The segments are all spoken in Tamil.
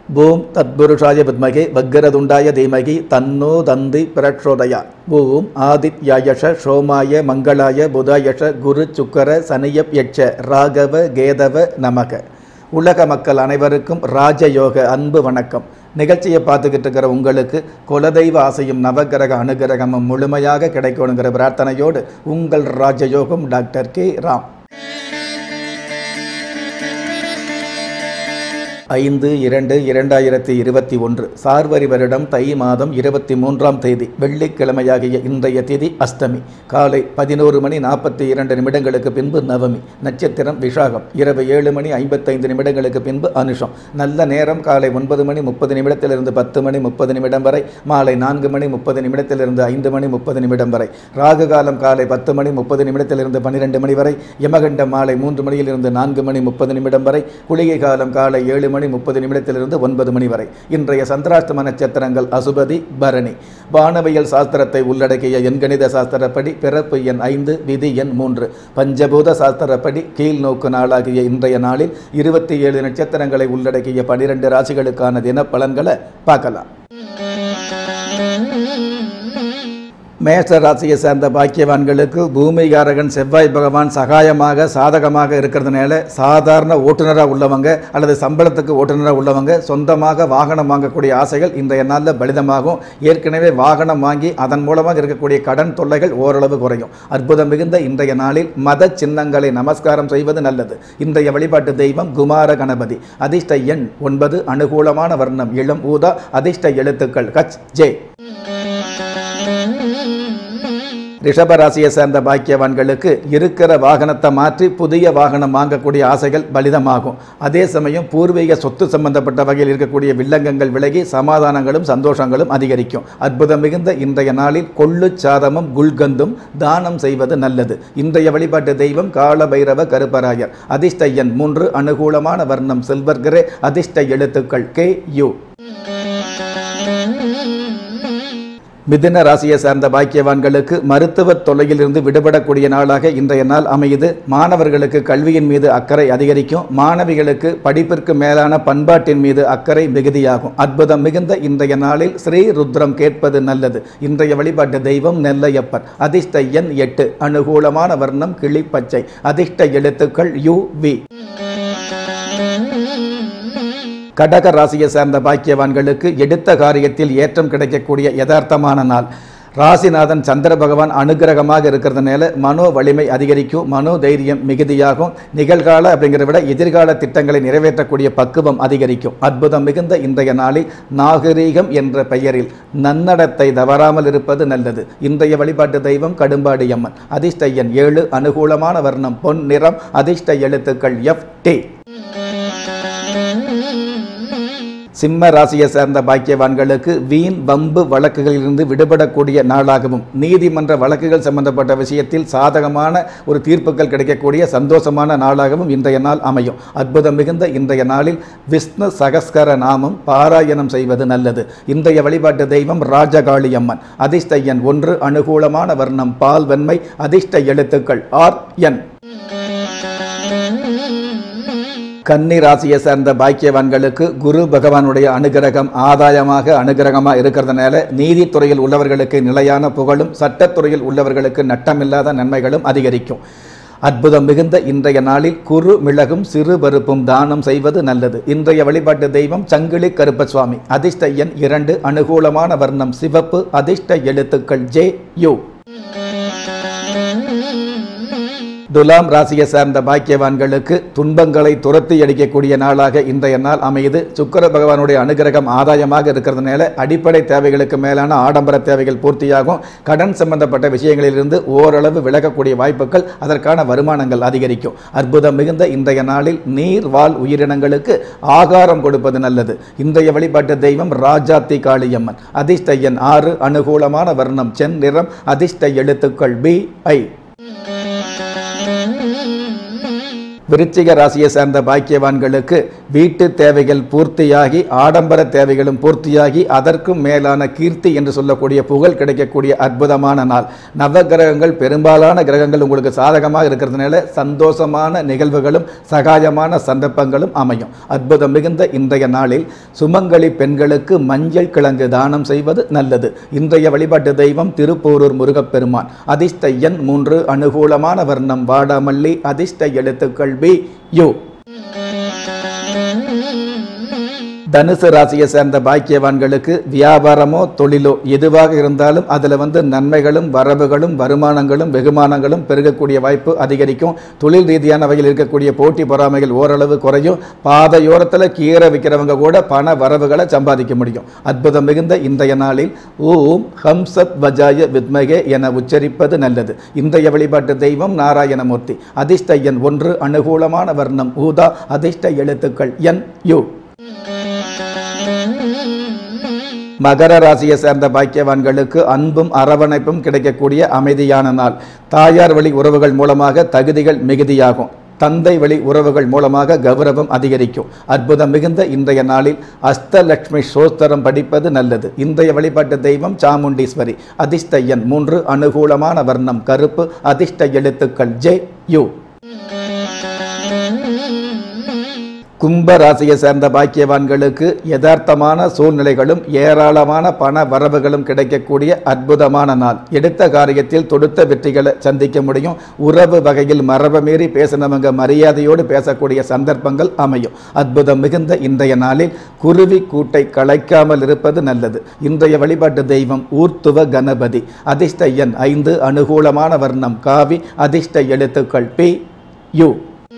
ஓம் தத்புருஷாய வித்மகே வக்கரதுண்டாய தீமகி தன்னோ தந்தி பிரச்சோதயா ஓம் ஆதித்யாயஷ சோமாய மங்களாய புதாயஷ குரு சுக்கர சனியப் யட்ச ராகவ கேதவ நமக உலக மக்கள் அனைவருக்கும் ராஜயோக அன்பு வணக்கம் நிகழ்ச்சியை பார்த்துக்கிட்டு இருக்கிற உங்களுக்கு குலதெய்வ ஆசையும் நவகிரக அனுகிரகமும் முழுமையாக கிடைக்கணுங்கிற பிரார்த்தனையோடு உங்கள் ராஜயோகம் டாக்டர் கே ராம் ஐந்து இரண்டு இரண்டாயிரத்தி இருபத்தி ஒன்று சார்வரி வருடம் தை மாதம் இருபத்தி மூன்றாம் தேதி வெள்ளிக்கிழமையாகிய இன்றைய தேதி அஷ்டமி காலை பதினோரு மணி நாற்பத்தி இரண்டு நிமிடங்களுக்கு பின்பு நவமி நட்சத்திரம் விஷாகம் இரவு ஏழு மணி ஐம்பத்தைந்து நிமிடங்களுக்கு பின்பு அனுஷம் நல்ல நேரம் காலை ஒன்பது மணி முப்பது நிமிடத்திலிருந்து பத்து மணி முப்பது நிமிடம் வரை மாலை நான்கு மணி முப்பது நிமிடத்திலிருந்து ஐந்து மணி முப்பது நிமிடம் வரை ராகு காலம் காலை பத்து மணி முப்பது நிமிடத்திலிருந்து பன்னிரெண்டு மணி வரை யமகண்டம் மாலை மூன்று மணியிலிருந்து நான்கு மணி முப்பது நிமிடம் வரை குளிகை காலம் காலை ஏழு மணி முப்பது நிமிடத்திலிருந்து ஒன்பது மணி வரை இன்றைய சந்திராஷ்டம நட்சத்திரங்கள் அசுபதி பரணி வானவியல் சாஸ்திரத்தை உள்ளடக்கிய எண்கணித சாஸ்திரப்படி பிறப்பு எண் ஐந்து விதி எண் மூன்று பஞ்சபூத சாஸ்திரப்படி கீழ் நோக்கு நாளாகிய இன்றைய நாளில் இருபத்தி ஏழு நட்சத்திரங்களை உள்ளடக்கிய பனிரெண்டு ராசிகளுக்கான தின பலன்களை பார்க்கலாம் மேஷ ராசியை சேர்ந்த பாக்கியவான்களுக்கு பூமிகாரகன் செவ்வாய் பகவான் சகாயமாக சாதகமாக இருக்கிறதுனால சாதாரண ஓட்டுநராக உள்ளவங்க அல்லது சம்பளத்துக்கு ஓட்டுநராக உள்ளவங்க சொந்தமாக வாகனம் வாங்கக்கூடிய ஆசைகள் இன்றைய நாளில் பலிதமாகும் ஏற்கனவே வாகனம் வாங்கி அதன் மூலமாக இருக்கக்கூடிய கடன் தொல்லைகள் ஓரளவு குறையும் அற்புதம் மிகுந்த இன்றைய நாளில் மத சின்னங்களை நமஸ்காரம் செய்வது நல்லது இன்றைய வழிபாட்டு தெய்வம் குமார கணபதி அதிர்ஷ்ட எண் ஒன்பது அனுகூலமான வர்ணம் இளம் ஊதா அதிர்ஷ்ட எழுத்துக்கள் கச் ஜே ரிஷபராசியை சேர்ந்த பாக்கியவான்களுக்கு இருக்கிற வாகனத்தை மாற்றி புதிய வாகனம் வாங்கக்கூடிய ஆசைகள் பலிதமாகும் அதே சமயம் பூர்வீக சொத்து சம்பந்தப்பட்ட வகையில் இருக்கக்கூடிய வில்லங்கங்கள் விலகி சமாதானங்களும் சந்தோஷங்களும் அதிகரிக்கும் அற்புதம் மிகுந்த இன்றைய நாளில் கொள்ளு சாதமும் குல்கந்தும் தானம் செய்வது நல்லது இன்றைய வழிபாட்டு தெய்வம் கால பைரவ கருப்பராயர் அதிர்ஷ்ட எண் மூன்று அனுகூலமான வர்ணம் சில்வர் கிரே அதிர்ஷ்ட எழுத்துக்கள் கே யு மிதுன ராசியை சார்ந்த பாக்கியவான்களுக்கு மருத்துவ தொல்லையிலிருந்து விடுபடக்கூடிய நாளாக இன்றைய நாள் அமையுது மாணவர்களுக்கு கல்வியின் மீது அக்கறை அதிகரிக்கும் மாணவிகளுக்கு படிப்பிற்கு மேலான பண்பாட்டின் மீது அக்கறை மிகுதியாகும் அற்புதம் மிகுந்த இன்றைய நாளில் ஸ்ரீ ருத்ரம் கேட்பது நல்லது இன்றைய வழிபாட்டு தெய்வம் நெல்லையப்பர் அதிர்ஷ்ட எண் எட்டு அனுகூலமான வர்ணம் கிளிப்பச்சை அதிர்ஷ்ட எழுத்துக்கள் யு வி கடக ராசியை சேர்ந்த பாக்கியவான்களுக்கு எடுத்த காரியத்தில் ஏற்றம் கிடைக்கக்கூடிய யதார்த்தமான நாள் ராசிநாதன் சந்திர பகவான் அனுகிரகமாக இருக்கிறதுனால மனோ வலிமை அதிகரிக்கும் மனோ தைரியம் மிகுதியாகும் நிகழ்கால அப்படிங்கிறத விட எதிர்கால திட்டங்களை நிறைவேற்றக்கூடிய பக்குவம் அதிகரிக்கும் அற்புதம் மிகுந்த இன்றைய நாளில் நாகரீகம் என்ற பெயரில் நன்னடத்தை தவறாமல் இருப்பது நல்லது இன்றைய வழிபாட்டு தெய்வம் கடும்பாடி அம்மன் அதிர்ஷ்ட எண் ஏழு அனுகூலமான வர்ணம் பொன் நிறம் அதிர்ஷ்ட எழுத்துக்கள் எஃப் டி சிம்ம ராசியை சேர்ந்த பாக்கியவான்களுக்கு வீண் வம்பு வழக்குகளிலிருந்து விடுபடக்கூடிய நாளாகவும் நீதிமன்ற வழக்குகள் சம்பந்தப்பட்ட விஷயத்தில் சாதகமான ஒரு தீர்ப்புகள் கிடைக்கக்கூடிய சந்தோஷமான நாளாகவும் இன்றைய நாள் அமையும் அற்புதம் மிகுந்த இன்றைய நாளில் விஷ்ணு சகஸ்கர நாமம் பாராயணம் செய்வது நல்லது இன்றைய வழிபாட்டு தெய்வம் ராஜகாளி அம்மன் அதிர்ஷ்ட எண் ஒன்று அனுகூலமான வர்ணம் பால் வெண்மை அதிர்ஷ்ட எழுத்துக்கள் ஆர் என் கன்னி ராசியை சேர்ந்த பாக்கியவான்களுக்கு குரு பகவானுடைய அனுகிரகம் ஆதாயமாக அனுகிரகமாக இருக்கிறதுனால நீதித்துறையில் உள்ளவர்களுக்கு நிலையான புகழும் சட்டத்துறையில் உள்ளவர்களுக்கு நட்டமில்லாத நன்மைகளும் அதிகரிக்கும் அற்புதம் மிகுந்த இன்றைய நாளில் குறு மிளகும் சிறு பருப்பும் தானம் செய்வது நல்லது இன்றைய வழிபாட்டு தெய்வம் சங்கிலி கருப்பசுவாமி அதிர்ஷ்ட எண் இரண்டு அனுகூலமான வர்ணம் சிவப்பு அதிர்ஷ்ட எழுத்துக்கள் ஜே யு துலாம் ராசியை சார்ந்த பாக்கியவான்களுக்கு துன்பங்களை துரத்தி அடிக்கக்கூடிய நாளாக இன்றைய நாள் அமையுது சுக்கர பகவானுடைய அனுகிரகம் ஆதாயமாக இருக்கிறதுனால அடிப்படை தேவைகளுக்கு மேலான ஆடம்பர தேவைகள் பூர்த்தியாகும் கடன் சம்பந்தப்பட்ட விஷயங்களிலிருந்து ஓரளவு விலகக்கூடிய வாய்ப்புகள் அதற்கான வருமானங்கள் அதிகரிக்கும் அற்புதம் மிகுந்த இன்றைய நாளில் நீர் வாழ் உயிரினங்களுக்கு ஆகாரம் கொடுப்பது நல்லது இன்றைய வழிபாட்டு தெய்வம் ராஜாத்தி காளியம்மன் அதிர்ஷ்ட எண் ஆறு அனுகூலமான வர்ணம் சென் நிறம் அதிர்ஷ்ட எழுத்துக்கள் பி ஐ விருச்சிக ராசியை சார்ந்த பாக்கியவான்களுக்கு வீட்டு தேவைகள் பூர்த்தியாகி ஆடம்பர தேவைகளும் பூர்த்தியாகி அதற்கும் மேலான கீர்த்தி என்று சொல்லக்கூடிய புகழ் கிடைக்கக்கூடிய அற்புதமான நாள் நவகிரகங்கள் பெரும்பாலான கிரகங்கள் உங்களுக்கு சாதகமாக இருக்கிறதுனால சந்தோஷமான நிகழ்வுகளும் சகாயமான சந்தர்ப்பங்களும் அமையும் அற்புதம் மிகுந்த இன்றைய நாளில் சுமங்கலி பெண்களுக்கு மஞ்சள் கிழங்கு தானம் செய்வது நல்லது இன்றைய வழிபாட்டு தெய்வம் திருப்போரூர் முருகப்பெருமான் அதிர்ஷ்ட எண் மூன்று அனுகூலமான வர்ணம் வாடாமல்லி அதிர்ஷ்ட எழுத்துக்கள் பி யு தனுசு ராசியை சேர்ந்த பாக்கியவான்களுக்கு வியாபாரமோ தொழிலோ எதுவாக இருந்தாலும் அதில் வந்து நன்மைகளும் வரவுகளும் வருமானங்களும் வெகுமானங்களும் பெருகக்கூடிய வாய்ப்பு அதிகரிக்கும் தொழில் ரீதியான வகையில் இருக்கக்கூடிய போட்டி பொறாமைகள் ஓரளவு குறையும் பாதையோரத்தில் கீரை விற்கிறவங்க கூட பண வரவுகளை சம்பாதிக்க முடியும் அற்புதம் மிகுந்த இன்றைய நாளில் ஓம் ஹம்சத் வஜாய வித்மகே என உச்சரிப்பது நல்லது இன்றைய வழிபாட்டு தெய்வம் நாராயணமூர்த்தி அதிர்ஷ்ட எண் ஒன்று அனுகூலமான வர்ணம் ஊதா அதிர்ஷ்ட எழுத்துக்கள் என் யு மகர ராசியை சேர்ந்த பாக்கியவான்களுக்கு அன்பும் அரவணைப்பும் கிடைக்கக்கூடிய அமைதியான நாள் தாயார் வழி உறவுகள் மூலமாக தகுதிகள் மிகுதியாகும் தந்தை வழி உறவுகள் மூலமாக கௌரவம் அதிகரிக்கும் அற்புதம் மிகுந்த இன்றைய நாளில் அஷ்டலட்சுமி சோஸ்தரம் படிப்பது நல்லது இன்றைய வழிபாட்டு தெய்வம் சாமுண்டீஸ்வரி அதிர்ஷ்ட எண் மூன்று அனுகூலமான வர்ணம் கருப்பு அதிர்ஷ்ட எழுத்துக்கள் ஜே யு கும்ப ராசியை சேர்ந்த பாக்கியவான்களுக்கு யதார்த்தமான சூழ்நிலைகளும் ஏராளமான பண வரவுகளும் கிடைக்கக்கூடிய அற்புதமான நாள் எடுத்த காரியத்தில் தொடுத்த வெற்றிகளை சந்திக்க முடியும் உறவு வகையில் மரபு மீறி பேசினவங்க மரியாதையோடு பேசக்கூடிய சந்தர்ப்பங்கள் அமையும் அற்புதம் மிகுந்த இன்றைய நாளில் குருவி கூட்டை கலைக்காமல் இருப்பது நல்லது இன்றைய வழிபாட்டு தெய்வம் ஊர்த்துவ கணபதி அதிர்ஷ்ட எண் ஐந்து அனுகூலமான வர்ணம் காவி அதிர்ஷ்ட எழுத்துக்கள் பி யு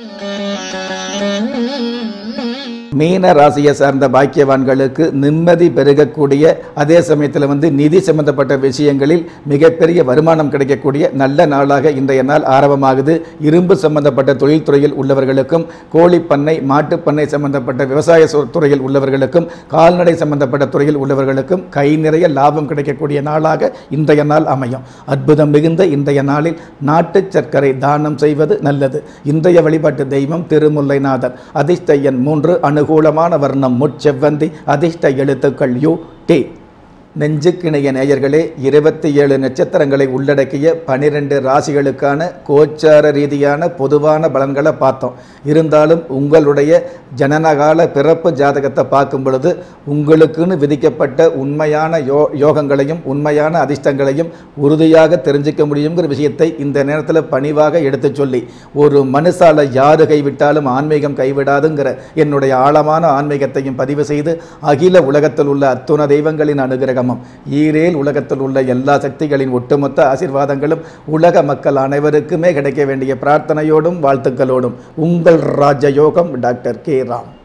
மீன ராசியை சார்ந்த பாக்கியவான்களுக்கு நிம்மதி பெருகக்கூடிய அதே சமயத்தில் வந்து நிதி சம்பந்தப்பட்ட விஷயங்களில் மிகப்பெரிய வருமானம் கிடைக்கக்கூடிய நல்ல நாளாக இன்றைய நாள் ஆரம்பமாகுது இரும்பு சம்பந்தப்பட்ட தொழில்துறையில் உள்ளவர்களுக்கும் கோழிப்பண்ணை மாட்டுப்பண்ணை சம்பந்தப்பட்ட விவசாய சொ- துறையில் உள்ளவர்களுக்கும் கால்நடை சம்பந்தப்பட்ட துறையில் உள்ளவர்களுக்கும் கை நிறைய லாபம் கிடைக்கக்கூடிய நாளாக இன்றைய நாள் அமையும் அற்புதம் மிகுந்த இன்றைய நாளில் நாட்டுச் சர்க்கரை தானம் செய்வது நல்லது இன்றைய வழிபாட்டு தெய்வம் திருமுல்லைநாதர் அதிர்ஷ்ட எண் மூன்று அனுகூலமான வர்ணம் முட்செவ்வந்தி அதிர்ஷ்ட எழுத்துக்கள் யூ டி நெஞ்சுக்கிணைய நேயர்களே இருபத்தி ஏழு நட்சத்திரங்களை உள்ளடக்கிய பனிரெண்டு ராசிகளுக்கான கோச்சார ரீதியான பொதுவான பலன்களை பார்த்தோம் இருந்தாலும் உங்களுடைய ஜனனகால பிறப்பு ஜாதகத்தை பார்க்கும் பொழுது உங்களுக்குன்னு விதிக்கப்பட்ட உண்மையான யோ யோகங்களையும் உண்மையான அதிர்ஷ்டங்களையும் உறுதியாக தெரிஞ்சுக்க முடியுங்கிற விஷயத்தை இந்த நேரத்தில் பணிவாக எடுத்துச் சொல்லி ஒரு மனுஷால யாரு கைவிட்டாலும் ஆன்மீகம் கைவிடாதுங்கிற என்னுடைய ஆழமான ஆன்மீகத்தையும் பதிவு செய்து அகில உலகத்தில் உள்ள அத்துண தெய்வங்களின் அனுகிரகமும் ஈரேல் உலகத்தில் உள்ள எல்லா சக்திகளின் ஒட்டுமொத்த ஆசீர்வாதங்களும் உலக மக்கள் அனைவருக்குமே கிடைக்க வேண்டிய பிரார்த்தனையோடும் வாழ்த்துக்களோடும் உங்கள் ராஜயோகம் டாக்டர் கே ராம்